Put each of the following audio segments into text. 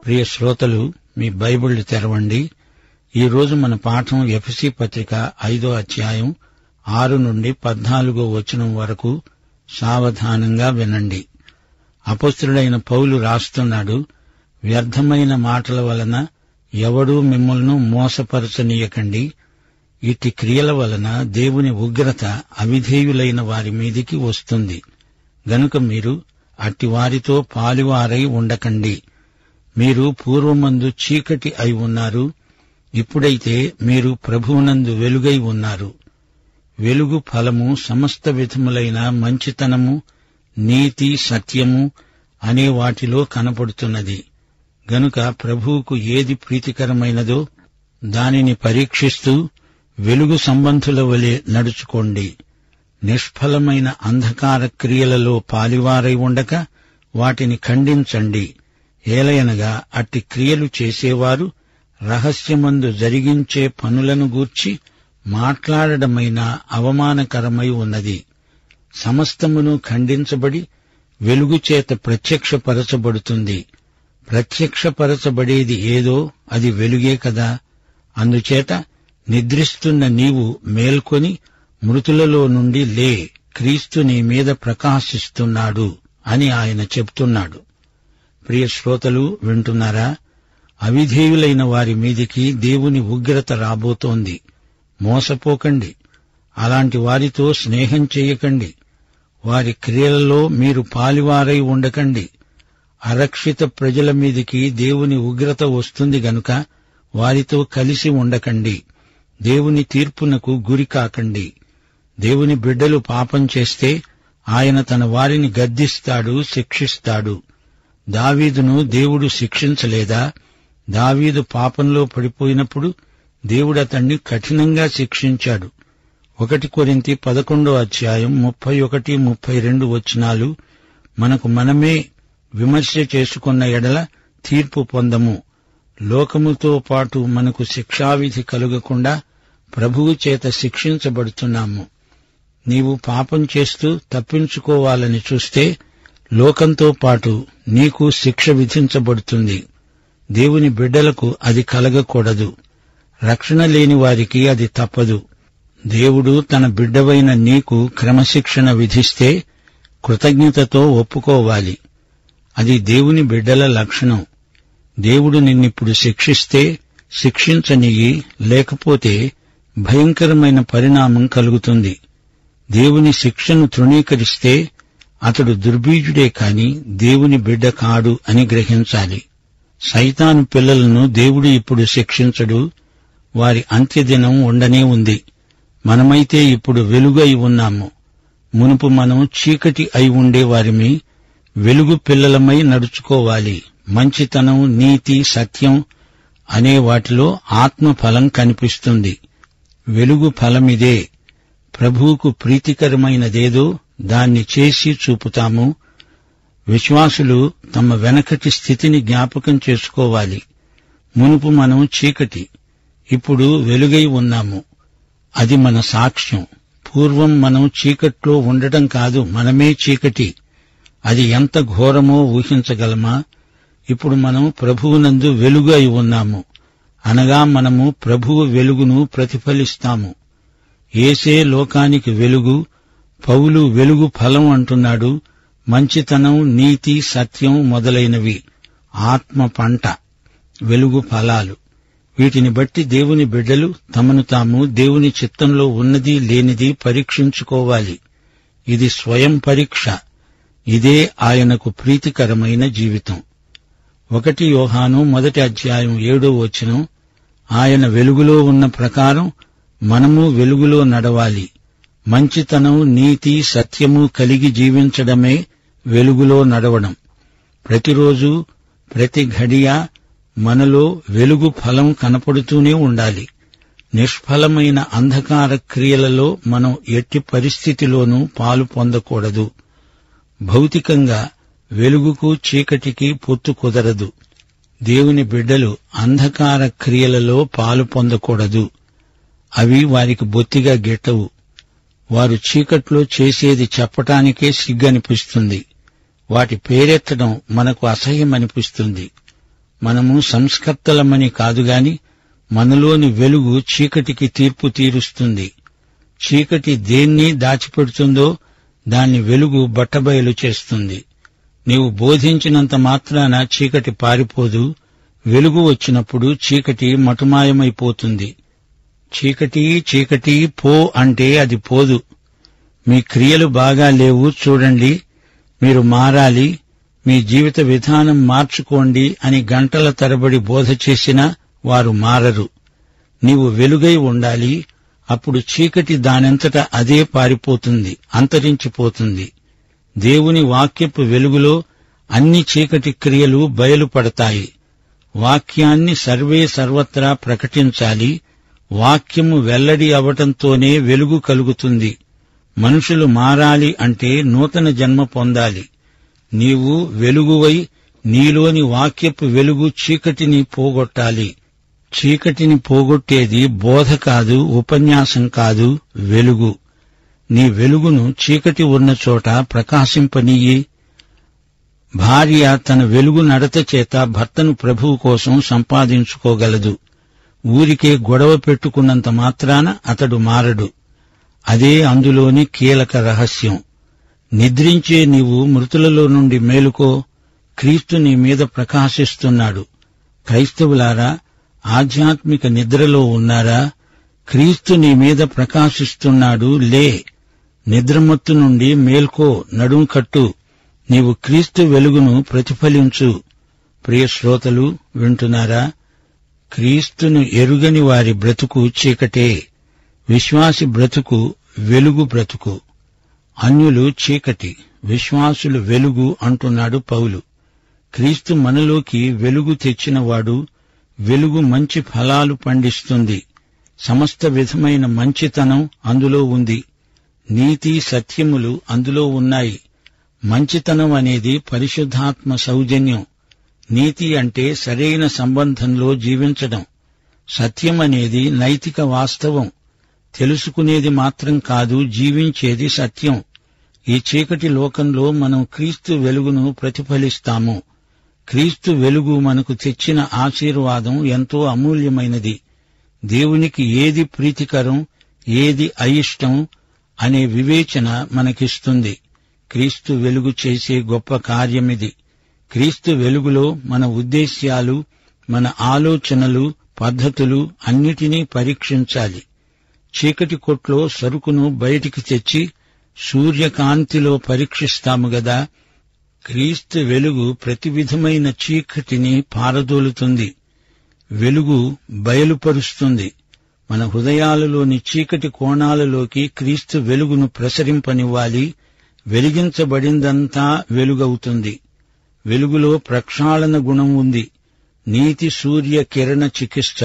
ప్రియ శ్రోతలు మీ బైబిళ్లు తెరవండి ఈ రోజు మన పాఠం ఎఫ్సి పత్రిక ఐదో అధ్యాయం ఆరు నుండి పద్నాలుగో వచనం వరకు సావధానంగా వినండి అపస్తుడైన పౌలు రాస్తున్నాడు వ్యర్థమైన మాటల వలన ఎవడూ మిమ్మల్ని మోసపరచనీయకండి ఇట్టి క్రియల వలన దేవుని ఉగ్రత అవిధేయులైన వారి మీదికి వస్తుంది గనుక మీరు అట్టి వారితో పాలువారై ఉండకండి మీరు పూర్వమందు చీకటి అయి ఉన్నారు ఇప్పుడైతే మీరు ప్రభువునందు వెలుగై ఉన్నారు వెలుగు ఫలము సమస్త విధములైన మంచితనము నీతి సత్యము అనే వాటిలో కనపడుతున్నది గనుక ప్రభువుకు ఏది ప్రీతికరమైనదో దానిని పరీక్షిస్తూ వెలుగు సంబంధుల వలె నడుచుకోండి నిష్ఫలమైన అంధకార క్రియలలో పాలివారై ఉండక వాటిని ఖండించండి ఏలయనగా అట్టి క్రియలు చేసేవారు రహస్యమందు జరిగించే పనులను గూర్చి మాట్లాడడమైన అవమానకరమై ఉన్నది సమస్తమును ఖండించబడి వెలుగు చేత ప్రత్యక్షపరచబడుతుంది ప్రత్యక్షపరచబడేది ఏదో అది వెలుగే కదా అందుచేత నిద్రిస్తున్న నీవు మేల్కొని మృతులలో నుండి లే క్రీస్తు నీ మీద ప్రకాశిస్తున్నాడు అని ఆయన చెప్తున్నాడు ప్రియ శ్రోతలు వింటున్నారా అవిధేయులైన వారి మీదికి దేవుని ఉగ్రత రాబోతోంది మోసపోకండి అలాంటి వారితో స్నేహం చేయకండి వారి క్రియలలో మీరు పాలివారై ఉండకండి అరక్షిత ప్రజల మీదికి దేవుని ఉగ్రత వస్తుంది గనుక వారితో కలిసి ఉండకండి దేవుని తీర్పునకు గురి కాకండి దేవుని బిడ్డలు పాపం చేస్తే ఆయన తన వారిని గద్దిస్తాడు శిక్షిస్తాడు దావీదును దేవుడు శిక్షించలేదా దావీదు పాపంలో పడిపోయినప్పుడు దేవుడు అతన్ని కఠినంగా శిక్షించాడు ఒకటి కొరింతి పదకొండో అధ్యాయం ముప్పై ఒకటి ముప్పై రెండు వచనాలు మనకు మనమే విమర్శ చేసుకున్న ఎడల తీర్పు పొందము లోకముతో పాటు మనకు శిక్షావిధి కలుగకుండా ప్రభువు చేత శిక్షించబడుతున్నాము నీవు పాపం చేస్తూ తప్పించుకోవాలని చూస్తే లోకంతో పాటు నీకు శిక్ష విధించబడుతుంది దేవుని బిడ్డలకు అది కలగకూడదు రక్షణ లేని వారికి అది తప్పదు దేవుడు తన బిడ్డవైన నీకు క్రమశిక్షణ విధిస్తే కృతజ్ఞతతో ఒప్పుకోవాలి అది దేవుని బిడ్డల లక్షణం దేవుడు నిన్నిప్పుడు శిక్షిస్తే శిక్షించనియి లేకపోతే భయంకరమైన పరిణామం కలుగుతుంది దేవుని శిక్షను తృణీకరిస్తే అతడు దుర్బీజుడే కాని దేవుని బిడ్డ కాడు అని గ్రహించాలి సైతాను పిల్లలను దేవుడు ఇప్పుడు శిక్షించడు వారి అంత్యదినం ఉండనే ఉంది మనమైతే ఇప్పుడు వెలుగై ఉన్నాము మునుపు మనం చీకటి అయి ఉండే వారిమి వెలుగు పిల్లలమై నడుచుకోవాలి మంచితనం నీతి సత్యం అనే వాటిలో ఆత్మ ఫలం కనిపిస్తుంది వెలుగు ఫలమిదే ప్రభువుకు ప్రీతికరమైనదేదో దాన్ని చేసి చూపుతాము విశ్వాసులు తమ వెనకటి స్థితిని జ్ఞాపకం చేసుకోవాలి మునుపు మనం చీకటి ఇప్పుడు వెలుగై ఉన్నాము అది మన సాక్ష్యం పూర్వం మనం చీకట్లో ఉండటం కాదు మనమే చీకటి అది ఎంత ఘోరమో ఊహించగలమా ఇప్పుడు మనం ప్రభువునందు వెలుగు అయి ఉన్నాము అనగా మనము ప్రభువు వెలుగును ప్రతిఫలిస్తాము ఏసే లోకానికి వెలుగు పౌలు వెలుగు ఫలం అంటున్నాడు మంచితనం నీతి సత్యం మొదలైనవి ఆత్మ పంట వెలుగు ఫలాలు వీటిని బట్టి దేవుని బిడ్డలు తమను తాము దేవుని చిత్తంలో ఉన్నది లేనిది పరీక్షించుకోవాలి ఇది స్వయం పరీక్ష ఇదే ఆయనకు ప్రీతికరమైన జీవితం ఒకటి యోహాను మొదటి అధ్యాయం ఏడో వచనం ఆయన వెలుగులో ఉన్న ప్రకారం మనము వెలుగులో నడవాలి మంచితనం నీతి సత్యము కలిగి జీవించడమే వెలుగులో నడవడం ప్రతిరోజు ప్రతి ఘడియ మనలో వెలుగు ఫలం కనపడుతూనే ఉండాలి నిష్ఫలమైన అంధకార క్రియలలో మనం ఎట్టి పరిస్థితిలోనూ పాలు పొందకూడదు భౌతికంగా వెలుగుకు చీకటికి పొత్తు కుదరదు దేవుని బిడ్డలు అంధకార క్రియలలో పాలు పొందకూడదు అవి వారికి బొత్తిగా గిట్టవు వారు చీకట్లో చేసేది చెప్పటానికే సిగ్గనిపిస్తుంది వాటి పేరెత్తడం మనకు అసహ్యమనిపిస్తుంది మనము సంస్కర్తలమని కాదుగాని మనలోని వెలుగు చీకటికి తీర్పు తీరుస్తుంది చీకటి దేన్ని దాచిపెడుతుందో దాన్ని వెలుగు బట్టబయలు చేస్తుంది నీవు బోధించినంత మాత్రాన చీకటి పారిపోదు వెలుగు వచ్చినప్పుడు చీకటి మటుమాయమైపోతుంది చీకటి చీకటి పో అంటే అది పోదు మీ క్రియలు బాగా లేవు చూడండి మీరు మారాలి మీ జీవిత విధానం మార్చుకోండి అని గంటల తరబడి బోధ చేసినా వారు మారరు నీవు వెలుగై ఉండాలి అప్పుడు చీకటి దానంతట అదే పారిపోతుంది అంతరించిపోతుంది దేవుని వాక్యపు వెలుగులో అన్ని చీకటి క్రియలు బయలుపడతాయి వాక్యాన్ని సర్వే సర్వత్రా ప్రకటించాలి వాక్యము వెల్లడి అవటంతోనే వెలుగు కలుగుతుంది మనుషులు మారాలి అంటే నూతన జన్మ పొందాలి నీవు వెలుగువై నీలోని వాక్యపు వెలుగు చీకటిని పోగొట్టాలి చీకటిని పోగొట్టేది బోధ కాదు ఉపన్యాసం కాదు వెలుగు నీ వెలుగును చీకటి ఉన్న చోట ప్రకాశింపనీయి భార్య తన వెలుగు నడత చేత భర్తను ప్రభువు కోసం సంపాదించుకోగలదు ఊరికే గొడవ పెట్టుకున్నంత మాత్రాన అతడు మారడు అదే అందులోని కీలక రహస్యం నిద్రించే నీవు మృతులలో నుండి మేలుకో క్రీస్తు నీ మీద ప్రకాశిస్తున్నాడు క్రైస్తవులారా ఆధ్యాత్మిక నిద్రలో ఉన్నారా క్రీస్తు నీ మీద ప్రకాశిస్తున్నాడు లే నిద్రమత్తు నుండి మేల్కో నడుం కట్టు నీవు క్రీస్తు వెలుగును ప్రతిఫలించు ప్రియ శ్రోతలు వింటున్నారా క్రీస్తును ఎరుగని వారి బ్రతుకు చీకటే విశ్వాసి బ్రతుకు వెలుగు బ్రతుకు అన్యులు చీకటి విశ్వాసులు వెలుగు అంటున్నాడు పౌలు క్రీస్తు మనలోకి వెలుగు తెచ్చినవాడు వెలుగు మంచి ఫలాలు పండిస్తుంది సమస్త విధమైన మంచితనం అందులో ఉంది నీతి సత్యములు అందులో ఉన్నాయి మంచితనం అనేది పరిశుద్ధాత్మ సౌజన్యం నీతి అంటే సరైన సంబంధంలో జీవించడం సత్యం అనేది నైతిక వాస్తవం తెలుసుకునేది మాత్రం కాదు జీవించేది సత్యం ఈ చీకటి లోకంలో మనం క్రీస్తు వెలుగును ప్రతిఫలిస్తాము క్రీస్తు వెలుగు మనకు తెచ్చిన ఆశీర్వాదం ఎంతో అమూల్యమైనది దేవునికి ఏది ప్రీతికరం ఏది అయిష్టం అనే వివేచన మనకిస్తుంది క్రీస్తు వెలుగు చేసే గొప్ప కార్యమిది క్రీస్తు వెలుగులో మన ఉద్దేశ్యాలు మన ఆలోచనలు పద్ధతులు అన్నిటినీ పరీక్షించాలి చీకటి కొట్లో సరుకును బయటికి తెచ్చి సూర్యకాంతిలో పరీక్షిస్తాము గదా క్రీస్తు వెలుగు ప్రతి విధమైన చీకటిని పారదోలుతుంది వెలుగు బయలుపరుస్తుంది మన హృదయాలలోని చీకటి కోణాలలోకి క్రీస్తు వెలుగును ప్రసరింపనివ్వాలి వెలిగించబడిందంతా వెలుగవుతుంది వెలుగులో ప్రక్షాళన గుణం ఉంది నీతి సూర్య కిరణ చికిత్స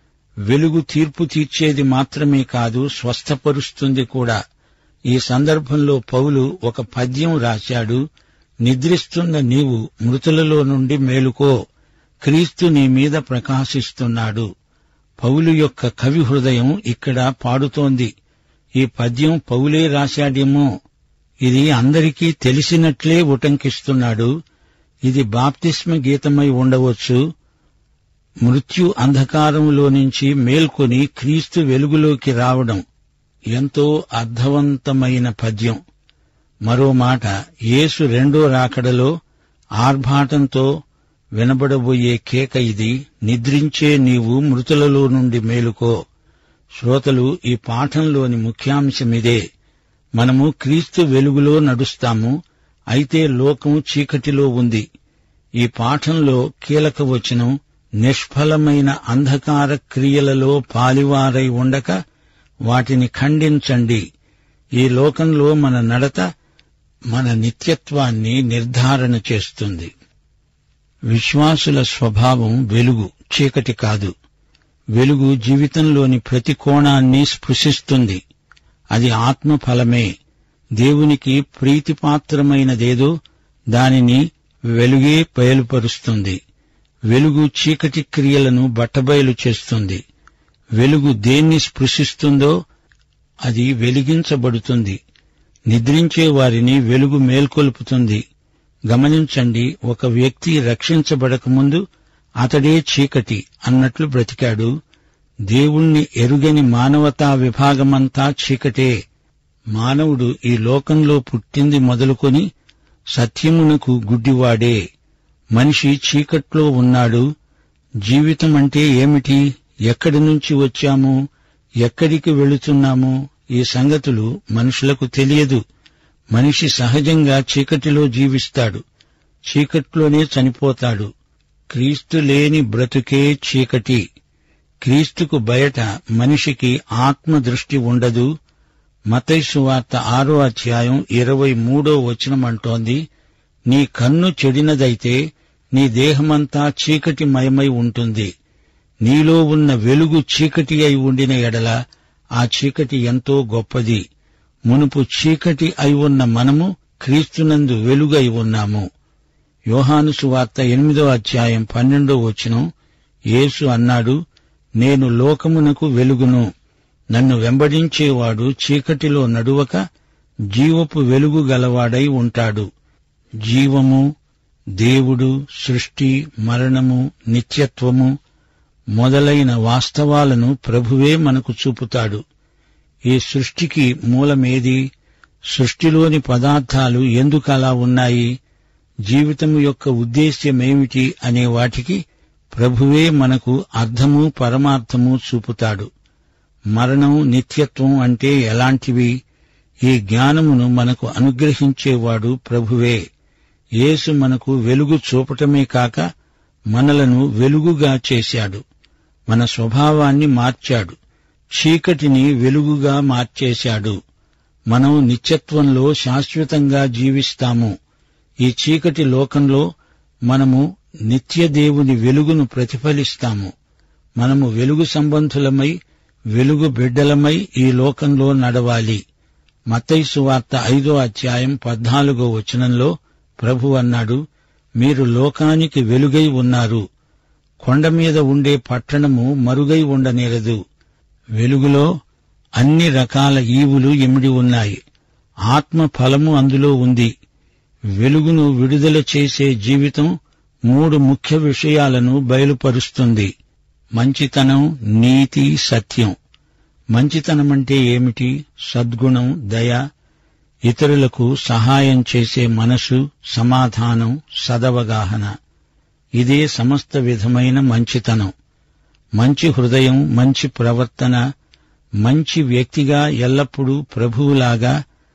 వెలుగు తీర్పు తీర్చేది మాత్రమే కాదు స్వస్థపరుస్తుంది కూడా ఈ సందర్భంలో పౌలు ఒక పద్యం రాశాడు నిద్రిస్తున్న నీవు మృతులలో నుండి మేలుకో క్రీస్తు నీ మీద ప్రకాశిస్తున్నాడు పౌలు యొక్క కవి హృదయం ఇక్కడ పాడుతోంది ఈ పద్యం పౌలే రాశాడేమో ఇది అందరికీ తెలిసినట్లే ఉటంకిస్తున్నాడు ఇది బాప్తిస్మ గీతమై ఉండవచ్చు మృత్యు అంధకారంలో నుంచి మేల్కొని క్రీస్తు వెలుగులోకి రావడం ఎంతో అర్థవంతమైన పద్యం మరో మాట యేసు రెండో రాకడలో ఆర్భాటంతో వినబడబోయే కేక ఇది నిద్రించే నీవు మృతులలో నుండి మేలుకో శ్రోతలు ఈ పాఠంలోని ముఖ్యాంశమిదే మనము క్రీస్తు వెలుగులో నడుస్తాము అయితే లోకం చీకటిలో ఉంది ఈ పాఠంలో కీలక వచనం నిష్ఫలమైన అంధకార క్రియలలో పాలివారై ఉండక వాటిని ఖండించండి ఈ లోకంలో మన నడత మన నిత్యత్వాన్ని నిర్ధారణ చేస్తుంది విశ్వాసుల స్వభావం వెలుగు చీకటి కాదు వెలుగు జీవితంలోని ప్రతి కోణాన్ని స్పృశిస్తుంది అది ఆత్మఫలమే దేవునికి ప్రీతిపాత్రమైనదేదో దానిని వెలుగే బయలుపరుస్తుంది వెలుగు చీకటి క్రియలను బట్టబయలు చేస్తుంది వెలుగు దేన్ని స్పృశిస్తుందో అది వెలిగించబడుతుంది నిద్రించే వారిని వెలుగు మేల్కొల్పుతుంది గమనించండి ఒక వ్యక్తి రక్షించబడకముందు అతడే చీకటి అన్నట్లు బ్రతికాడు దేవుణ్ణి ఎరుగని మానవతా విభాగమంతా చీకటే మానవుడు ఈ లోకంలో పుట్టింది మొదలుకొని సత్యమునకు గుడ్డివాడే మనిషి చీకట్లో ఉన్నాడు జీవితం అంటే ఏమిటి ఎక్కడి నుంచి వచ్చాము ఎక్కడికి వెళుతున్నాము ఈ సంగతులు మనుషులకు తెలియదు మనిషి సహజంగా చీకటిలో జీవిస్తాడు చీకట్లోనే చనిపోతాడు క్రీస్తు లేని బ్రతుకే చీకటి క్రీస్తుకు బయట మనిషికి ఆత్మ దృష్టి ఉండదు మతైసు వార్త ఆరో అధ్యాయం ఇరవై మూడో వచనమంటోంది నీ కన్ను చెడినదైతే నీ దేహమంతా చీకటిమయమై ఉంటుంది నీలో ఉన్న వెలుగు చీకటి అయి ఉండిన ఎడల ఆ చీకటి ఎంతో గొప్పది మునుపు చీకటి అయి ఉన్న మనము క్రీస్తునందు వెలుగై ఉన్నాము యోహాను సువార్త ఎనిమిదో అధ్యాయం పన్నెండో వచనం యేసు అన్నాడు నేను లోకమునకు వెలుగును నన్ను వెంబడించేవాడు చీకటిలో నడువక జీవపు వెలుగు గలవాడై ఉంటాడు జీవము దేవుడు సృష్టి మరణము నిత్యత్వము మొదలైన వాస్తవాలను ప్రభువే మనకు చూపుతాడు ఈ సృష్టికి మూలమేది సృష్టిలోని పదార్థాలు ఎందుకలా ఉన్నాయి జీవితం యొక్క ఉద్దేశ్యమేమిటి అనే వాటికి ప్రభువే మనకు అర్థము పరమార్థము చూపుతాడు మరణం నిత్యత్వం అంటే ఎలాంటివి ఈ జ్ఞానమును మనకు అనుగ్రహించేవాడు ప్రభువే యేసు మనకు వెలుగు చూపటమే కాక మనలను వెలుగుగా చేశాడు మన స్వభావాన్ని మార్చాడు చీకటిని వెలుగుగా మార్చేశాడు మనం నిత్యత్వంలో శాశ్వతంగా జీవిస్తాము ఈ చీకటి లోకంలో మనము నిత్యదేవుని వెలుగును ప్రతిఫలిస్తాము మనము వెలుగు సంబంధులమై వెలుగు బిడ్డలమై ఈ లోకంలో నడవాలి మత్తైసు వార్త ఐదో అధ్యాయం పద్నాలుగో వచనంలో ప్రభు అన్నాడు మీరు లోకానికి వెలుగై ఉన్నారు కొండ మీద ఉండే పట్టణము మరుగై ఉండనేరదు వెలుగులో అన్ని రకాల ఈవులు ఇమిడి ఉన్నాయి ఆత్మ ఫలము అందులో ఉంది వెలుగును విడుదల చేసే జీవితం మూడు ముఖ్య విషయాలను బయలుపరుస్తుంది మంచితనం నీతి సత్యం మంచితనమంటే ఏమిటి సద్గుణం దయ ఇతరులకు సహాయం చేసే మనసు సమాధానం సదవగాహన ఇదే సమస్త విధమైన మంచితనం మంచి హృదయం మంచి ప్రవర్తన మంచి వ్యక్తిగా ఎల్లప్పుడూ ప్రభువులాగా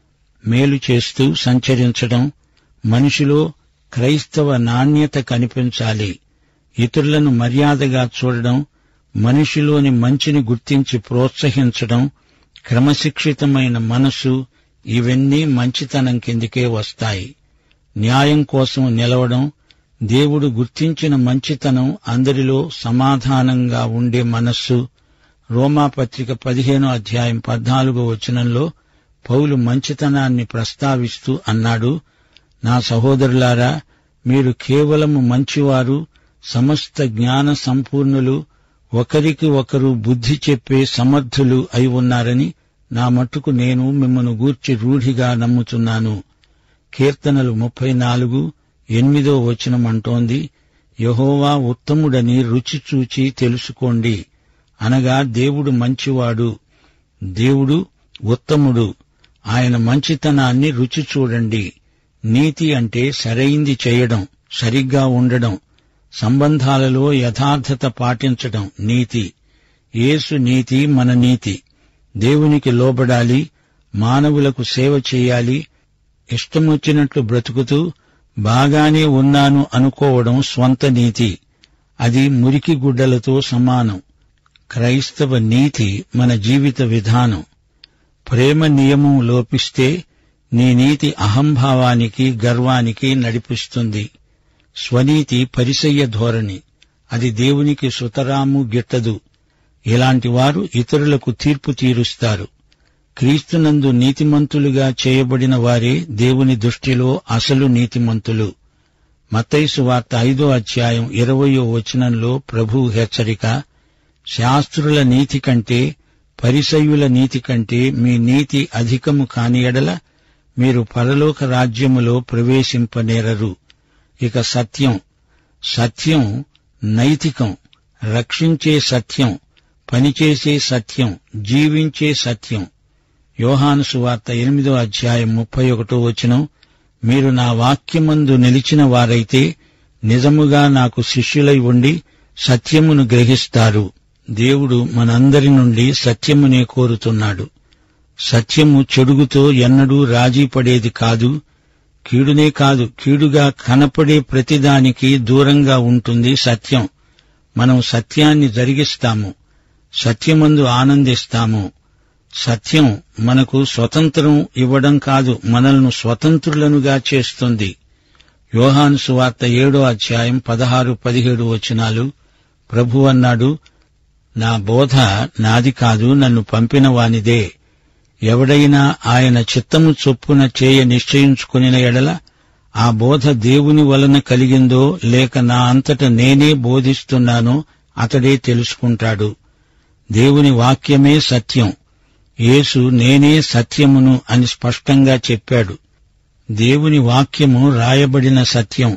మేలు చేస్తూ సంచరించడం మనిషిలో క్రైస్తవ నాణ్యత కనిపించాలి ఇతరులను మర్యాదగా చూడడం మనిషిలోని మంచిని గుర్తించి ప్రోత్సహించడం క్రమశిక్షితమైన మనసు ఇవన్నీ మంచితనం కిందికే వస్తాయి న్యాయం కోసం నిలవడం దేవుడు గుర్తించిన మంచితనం అందరిలో సమాధానంగా ఉండే మనస్సు రోమాపత్రిక పదిహేనో అధ్యాయం పద్నాలుగో వచనంలో పౌలు మంచితనాన్ని ప్రస్తావిస్తూ అన్నాడు నా సహోదరులారా మీరు కేవలము మంచివారు సమస్త జ్ఞాన సంపూర్ణులు ఒకరికి ఒకరు బుద్ధి చెప్పే సమర్థులు అయి ఉన్నారని నా మట్టుకు నేను మిమ్మను గూర్చి రూఢిగా నమ్ముతున్నాను కీర్తనలు ముప్పై నాలుగు ఎనిమిదో వచనం అంటోంది యహోవా ఉత్తముడని రుచి చూచి తెలుసుకోండి అనగా దేవుడు మంచివాడు దేవుడు ఉత్తముడు ఆయన మంచితనాన్ని రుచి చూడండి నీతి అంటే సరైంది చేయడం సరిగ్గా ఉండడం సంబంధాలలో యథార్థత పాటించడం నీతి యేసు నీతి మన నీతి దేవునికి లోబడాలి మానవులకు సేవ చేయాలి ఇష్టమొచ్చినట్లు బ్రతుకుతూ బాగానే ఉన్నాను అనుకోవడం స్వంత నీతి అది మురికి గుడ్డలతో సమానం క్రైస్తవ నీతి మన జీవిత విధానం ప్రేమ నియమం లోపిస్తే నీ నీతి అహంభావానికి గర్వానికి నడిపిస్తుంది స్వనీతి పరిసయ్య ధోరణి అది దేవునికి సుతరాము గిట్టదు ఇలాంటి వారు ఇతరులకు తీర్పు తీరుస్తారు క్రీస్తునందు నీతిమంతులుగా చేయబడిన వారే దేవుని దృష్టిలో అసలు నీతిమంతులు మత్తైసు వార్త ఐదో అధ్యాయం ఇరవయో వచనంలో ప్రభు హెచ్చరిక శాస్త్రుల నీతి కంటే పరిసయ్యుల నీతి కంటే మీ నీతి అధికము కాని ఎడల మీరు పరలోక రాజ్యములో ప్రవేశింపనేరరు ఇక సత్యం సత్యం నైతికం రక్షించే సత్యం పనిచేసే సత్యం జీవించే సత్యం యోహాను సువార్త ఎనిమిదో అధ్యాయం ముప్పై ఒకటో వచనం మీరు నా వాక్యమందు నిలిచిన వారైతే నిజముగా నాకు శిష్యులై ఉండి సత్యమును గ్రహిస్తారు దేవుడు మనందరి నుండి సత్యమునే కోరుతున్నాడు సత్యము చెడుగుతో ఎన్నడూ రాజీ పడేది కాదు కీడునే కాదు కీడుగా కనపడే ప్రతిదానికి దూరంగా ఉంటుంది సత్యం మనం సత్యాన్ని జరిగిస్తాము సత్యమందు ఆనందిస్తాము సత్యం మనకు స్వతంత్రం ఇవ్వడం కాదు మనల్ని స్వతంత్రులనుగా చేస్తుంది యోహాను సువార్త ఏడో అధ్యాయం పదహారు పదిహేడు వచనాలు ప్రభు అన్నాడు నా బోధ నాది కాదు నన్ను పంపిన వానిదే ఎవడైనా ఆయన చిత్తము చొప్పున చేయ నిశ్చయించుకుని ఎడల ఆ బోధ దేవుని వలన కలిగిందో లేక నా అంతట నేనే బోధిస్తున్నానో అతడే తెలుసుకుంటాడు దేవుని వాక్యమే సత్యం యేసు నేనే సత్యమును అని స్పష్టంగా చెప్పాడు దేవుని వాక్యము రాయబడిన సత్యం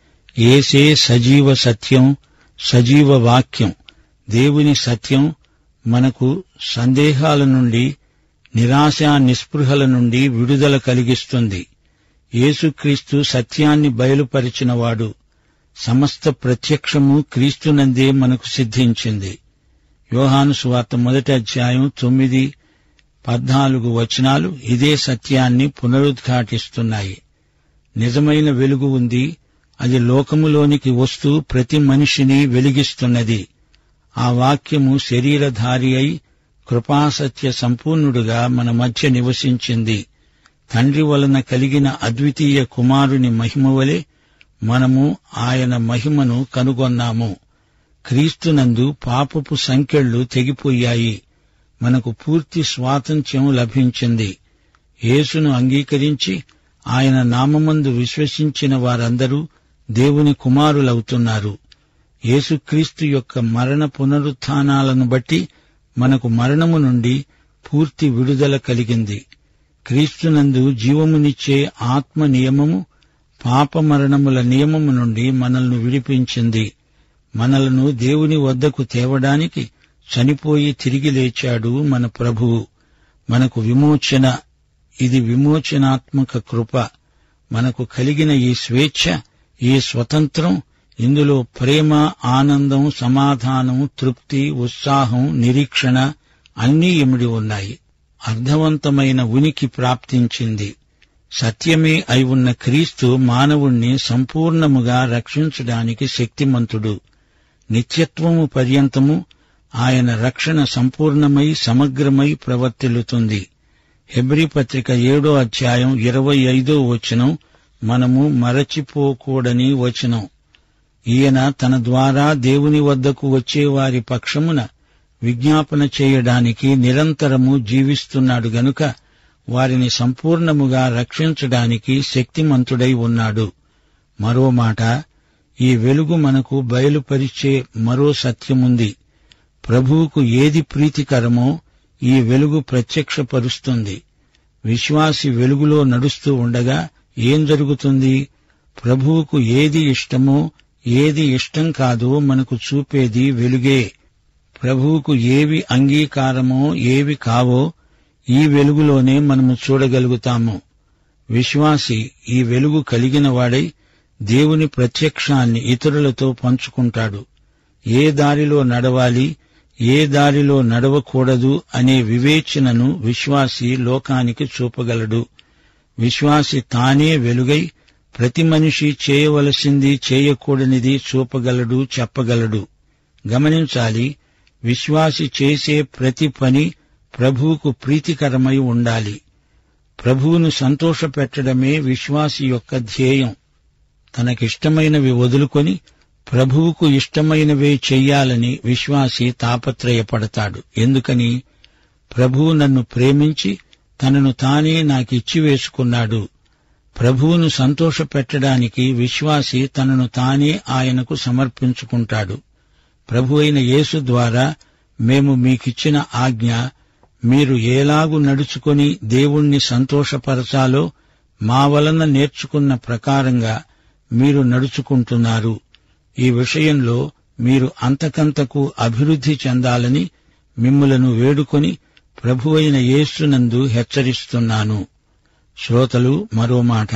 ఏసే సజీవ సత్యం సజీవ వాక్యం దేవుని సత్యం మనకు సందేహాల నుండి నిరాశ నిస్పృహల నుండి విడుదల కలిగిస్తుంది యేసుక్రీస్తు సత్యాన్ని బయలుపరిచినవాడు సమస్త ప్రత్యక్షము క్రీస్తునందే మనకు సిద్ధించింది యోహాను సువార్త మొదటి అధ్యాయం తొమ్మిది పద్నాలుగు వచనాలు ఇదే సత్యాన్ని పునరుద్ఘాటిస్తున్నాయి నిజమైన వెలుగు ఉంది అది లోకములోనికి వస్తూ ప్రతి మనిషిని వెలిగిస్తున్నది ఆ వాక్యము శరీరధారి అయి కృపాసత్య సంపూర్ణుడుగా మన మధ్య నివసించింది తండ్రి వలన కలిగిన అద్వితీయ కుమారుని మహిమ వలె మనము ఆయన మహిమను కనుగొన్నాము క్రీస్తునందు పాపపు సంకెళ్లు తెగిపోయాయి మనకు పూర్తి స్వాతంత్ర్యం లభించింది యేసును అంగీకరించి ఆయన నామమందు విశ్వసించిన వారందరూ దేవుని కుమారులవుతున్నారు యేసుక్రీస్తు యొక్క మరణ పునరుత్నాలను బట్టి మనకు మరణము నుండి పూర్తి విడుదల కలిగింది క్రీస్తునందు జీవమునిచ్చే ఆత్మ నియమము పాప మరణముల నియమము నుండి మనల్ని విడిపించింది మనలను దేవుని వద్దకు తేవడానికి చనిపోయి తిరిగి లేచాడు మన ప్రభువు మనకు విమోచన ఇది విమోచనాత్మక కృప మనకు కలిగిన ఈ స్వేచ్ఛ ఈ స్వతంత్రం ఇందులో ప్రేమ ఆనందం సమాధానం తృప్తి ఉత్సాహం నిరీక్షణ అన్నీ ఇమిడి ఉన్నాయి అర్థవంతమైన ఉనికి ప్రాప్తించింది సత్యమే అయి ఉన్న క్రీస్తు మానవుణ్ణి సంపూర్ణముగా రక్షించడానికి శక్తిమంతుడు నిత్యత్వము పర్యంతము ఆయన రక్షణ సంపూర్ణమై సమగ్రమై ప్రవర్తిల్లుతుంది హెబ్రి పత్రిక ఏడో అధ్యాయం ఇరవై ఐదో వచనం మనము మరచిపోకూడని వచనం ఈయన తన ద్వారా దేవుని వద్దకు వచ్చే వారి పక్షమున విజ్ఞాపన చేయడానికి నిరంతరము జీవిస్తున్నాడు గనుక వారిని సంపూర్ణముగా రక్షించడానికి శక్తిమంతుడై ఉన్నాడు మరో మాట ఈ వెలుగు మనకు బయలుపరిచే మరో సత్యముంది ప్రభువుకు ఏది ప్రీతికరమో ఈ వెలుగు ప్రత్యక్షపరుస్తుంది విశ్వాసి వెలుగులో నడుస్తూ ఉండగా ఏం జరుగుతుంది ప్రభువుకు ఏది ఇష్టమో ఏది ఇష్టం కాదో మనకు చూపేది వెలుగే ప్రభువుకు ఏవి అంగీకారమో ఏవి కావో ఈ వెలుగులోనే మనము చూడగలుగుతాము విశ్వాసి ఈ వెలుగు కలిగిన వాడై దేవుని ప్రత్యక్షాన్ని ఇతరులతో పంచుకుంటాడు ఏ దారిలో నడవాలి ఏ దారిలో నడవకూడదు అనే వివేచనను విశ్వాసి లోకానికి చూపగలడు విశ్వాసి తానే వెలుగై ప్రతి మనిషి చేయవలసింది చేయకూడనిది చూపగలడు చెప్పగలడు గమనించాలి విశ్వాసి చేసే ప్రతి పని ప్రభువుకు ప్రీతికరమై ఉండాలి ప్రభువును సంతోషపెట్టడమే విశ్వాసి యొక్క ధ్యేయం తనకిష్టమైనవి వదులుకొని ప్రభువుకు ఇష్టమైనవే చెయ్యాలని విశ్వాసి తాపత్రయపడతాడు ఎందుకని ప్రభువు నన్ను ప్రేమించి తనను తానే నాకిచ్చి వేసుకున్నాడు ప్రభువును సంతోషపెట్టడానికి విశ్వాసి తనను తానే ఆయనకు సమర్పించుకుంటాడు ప్రభు అయిన యేసు ద్వారా మేము మీకిచ్చిన ఆజ్ఞ మీరు ఏలాగు నడుచుకొని దేవుణ్ణి సంతోషపరచాలో మా వలన నేర్చుకున్న ప్రకారంగా మీరు నడుచుకుంటున్నారు ఈ విషయంలో మీరు అంతకంతకు అభివృద్ధి చెందాలని మిమ్ములను వేడుకొని ప్రభువైన యేసునందు హెచ్చరిస్తున్నాను శ్రోతలు మరో మాట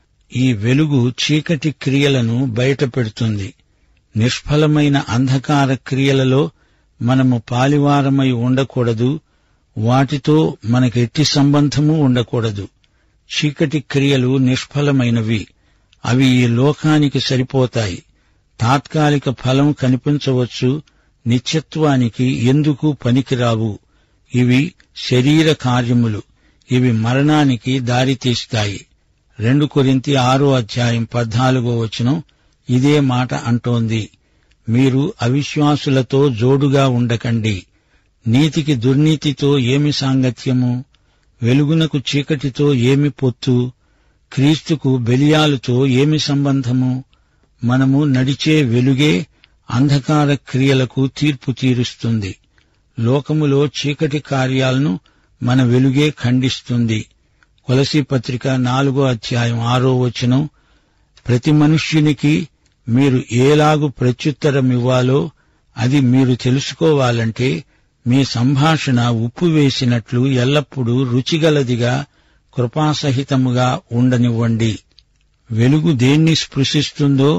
ఈ వెలుగు చీకటి క్రియలను బయటపెడుతుంది నిష్ఫలమైన అంధకార క్రియలలో మనము పాలివారమై ఉండకూడదు వాటితో మనకెట్టి సంబంధము ఉండకూడదు చీకటి క్రియలు నిష్ఫలమైనవి అవి ఈ లోకానికి సరిపోతాయి తాత్కాలిక ఫలం కనిపించవచ్చు నిత్యత్వానికి ఎందుకు పనికిరావు ఇవి శరీర కార్యములు ఇవి మరణానికి దారితీస్తాయి రెండు కొరింతి ఆరో అధ్యాయం పద్నాలుగో వచనం ఇదే మాట అంటోంది మీరు అవిశ్వాసులతో జోడుగా ఉండకండి నీతికి దుర్నీతితో ఏమి సాంగత్యము వెలుగునకు చీకటితో ఏమి పొత్తు క్రీస్తుకు బెలియాలుతో ఏమి సంబంధము మనము నడిచే వెలుగే అంధకార క్రియలకు తీర్పు తీరుస్తుంది లోకములో చీకటి కార్యాలను మన వెలుగే ఖండిస్తుంది కొలసి పత్రిక నాలుగో అధ్యాయం ఆరో వచనం ప్రతి మనుష్యునికి మీరు ఏలాగు ప్రత్యుత్తరమివ్వాలో అది మీరు తెలుసుకోవాలంటే మీ సంభాషణ ఉప్పు వేసినట్లు ఎల్లప్పుడూ రుచిగలదిగా కృపాసహితముగా ఉండనివ్వండి వెలుగు దేన్ని స్పృశిస్తుందో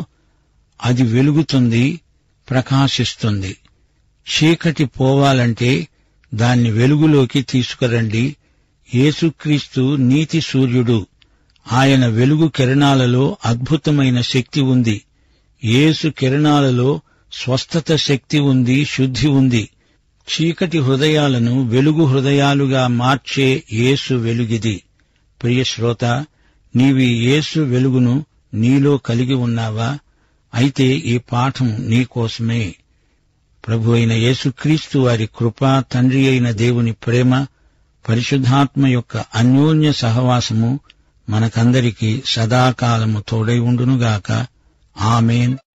అది వెలుగుతుంది ప్రకాశిస్తుంది చీకటి పోవాలంటే దాన్ని వెలుగులోకి తీసుకురండి యేసుక్రీస్తు నీతి సూర్యుడు ఆయన వెలుగు కిరణాలలో అద్భుతమైన శక్తి ఉంది యేసు కిరణాలలో స్వస్థత శక్తి ఉంది శుద్ధి ఉంది చీకటి హృదయాలను వెలుగు హృదయాలుగా మార్చే యేసు వెలుగిది ప్రియ శ్రోత నీవి యేసు వెలుగును నీలో కలిగి ఉన్నావా అయితే ఈ పాఠం నీకోసమే ప్రభు అయిన యేసుక్రీస్తు వారి కృప తండ్రి అయిన దేవుని ప్రేమ పరిశుద్ధాత్మ యొక్క అన్యోన్య సహవాసము మనకందరికీ సదాకాలము తోడై ఉండునుగాక ఆమెన్